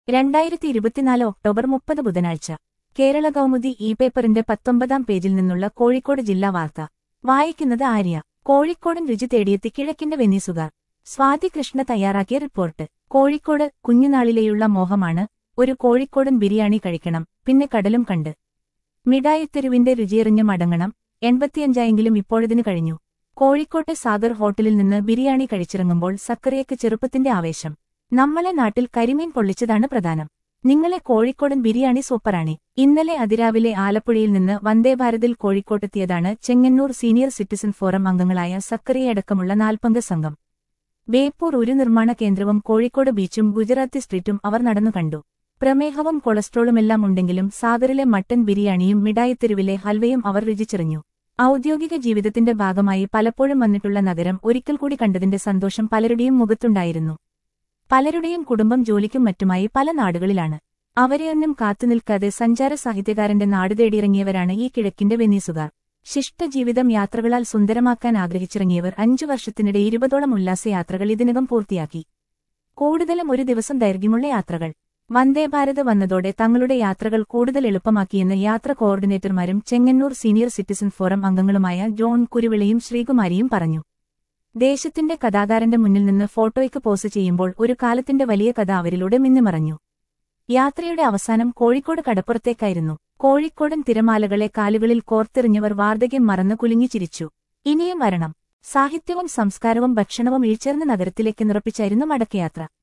രണ്ടായിരത്തി ഇരുപത്തിനാല് ഒക്ടോബർ മുപ്പത് ബുധനാഴ്ച കേരള കൗമുദി ഇ പേപ്പറിന്റെ പത്തൊമ്പതാം പേജിൽ നിന്നുള്ള കോഴിക്കോട് ജില്ലാ വാർത്ത വായിക്കുന്നത് ആര്യ കോഴിക്കോടൻ രുചി തേടിയെത്തി കിഴക്കിന്റെ വെനീസുകാർ സ്വാതി കൃഷ്ണ തയ്യാറാക്കിയ റിപ്പോർട്ട് കോഴിക്കോട് കുഞ്ഞുനാളിലെയുള്ള മോഹമാണ് ഒരു കോഴിക്കോടൻ ബിരിയാണി കഴിക്കണം പിന്നെ കടലും കണ്ട് മിഠായിത്തെരുവിന്റെ രുചിയെറിഞ്ഞ് മടങ്ങണം എൺപത്തിയഞ്ചായെങ്കിലും ഇപ്പോഴതിന് കഴിഞ്ഞു കോഴിക്കോട്ടെ സാഗർ ഹോട്ടലിൽ നിന്ന് ബിരിയാണി കഴിച്ചിറങ്ങുമ്പോൾ സക്കറിയക്ക് ചെറുപ്പത്തിന്റെ ആവേശം നമ്മളെ നാട്ടിൽ കരിമീൻ പൊള്ളിച്ചതാണ് പ്രധാനം നിങ്ങളെ കോഴിക്കോടൻ ബിരിയാണി സൂപ്പറാണി ഇന്നലെ അതിരാവിലെ ആലപ്പുഴയിൽ നിന്ന് വന്ദേഭാരതിൽ കോഴിക്കോട്ടെത്തിയതാണ് ചെങ്ങന്നൂർ സീനിയർ സിറ്റിസൺ ഫോറം അംഗങ്ങളായ സക്കറിയടക്കമുള്ള നാൽപ്പംഗ സംഘം ബേപ്പൂർ ഒരു നിർമ്മാണ കേന്ദ്രവും കോഴിക്കോട് ബീച്ചും ഗുജറാത്തി സ്ട്രീറ്റും അവർ നടന്നു കണ്ടു പ്രമേഹവും കൊളസ്ട്രോളുമെല്ലാം ഉണ്ടെങ്കിലും സാഗറിലെ മട്ടൻ ബിരിയാണിയും മിഠായിത്തെരുവിലെ ഹൽവയും അവർ രുചിച്ചെറിഞ്ഞു ഔദ്യോഗിക ജീവിതത്തിന്റെ ഭാഗമായി പലപ്പോഴും വന്നിട്ടുള്ള നഗരം ഒരിക്കൽ കൂടി കണ്ടതിന്റെ സന്തോഷം പലരുടെയും മുഖത്തുണ്ടായിരുന്നു പലരുടെയും കുടുംബം ജോലിക്കും മറ്റുമായി പല നാടുകളിലാണ് അവരെയൊന്നും കാത്തുനിൽക്കാതെ സഞ്ചാര സാഹിത്യകാരന്റെ നാട് തേടിയിറങ്ങിയവരാണ് ഈ കിഴക്കിന്റെ വെനീസുകാർ ശിഷ്ടജീവിതം യാത്രകളാൽ സുന്ദരമാക്കാൻ ആഗ്രഹിച്ചിറങ്ങിയവർ അഞ്ചു വർഷത്തിനിടെ ഇരുപതോളം ഉല്ലാസയാത്രകൾ ഇതിനകം പൂർത്തിയാക്കി കൂടുതലും ഒരു ദിവസം ദൈർഘ്യമുള്ള യാത്രകൾ വന്ദേഭാരത് വന്നതോടെ തങ്ങളുടെ യാത്രകൾ കൂടുതൽ എളുപ്പമാക്കിയെന്ന് യാത്ര കോർഡിനേറ്റർമാരും ചെങ്ങന്നൂർ സീനിയർ സിറ്റിസൺ ഫോറം അംഗങ്ങളുമായ ജോൺ കുരുവിളയും ശ്രീകുമാരിയും പറഞ്ഞു ദേശത്തിന്റെ കഥാകാരന്റെ മുന്നിൽ നിന്ന് ഫോട്ടോയ്ക്ക് പോസ് ചെയ്യുമ്പോൾ ഒരു കാലത്തിന്റെ വലിയ കഥ അവരിലൂടെ മിന്നിമറഞ്ഞു യാത്രയുടെ അവസാനം കോഴിക്കോട് കടപ്പുറത്തേക്കായിരുന്നു കോഴിക്കോടൻ തിരമാലകളെ കാലുകളിൽ കോർത്തെറിഞ്ഞവർ വാർദ്ധക്യം മറന്നു കുലുങ്ങി ചിരിച്ചു ഇനിയും വരണം സാഹിത്യവും സംസ്കാരവും ഭക്ഷണവും ഇഴിച്ചേർന്ന നഗരത്തിലേക്ക് നിറപ്പിച്ചായിരുന്നു മടക്കയാത്ര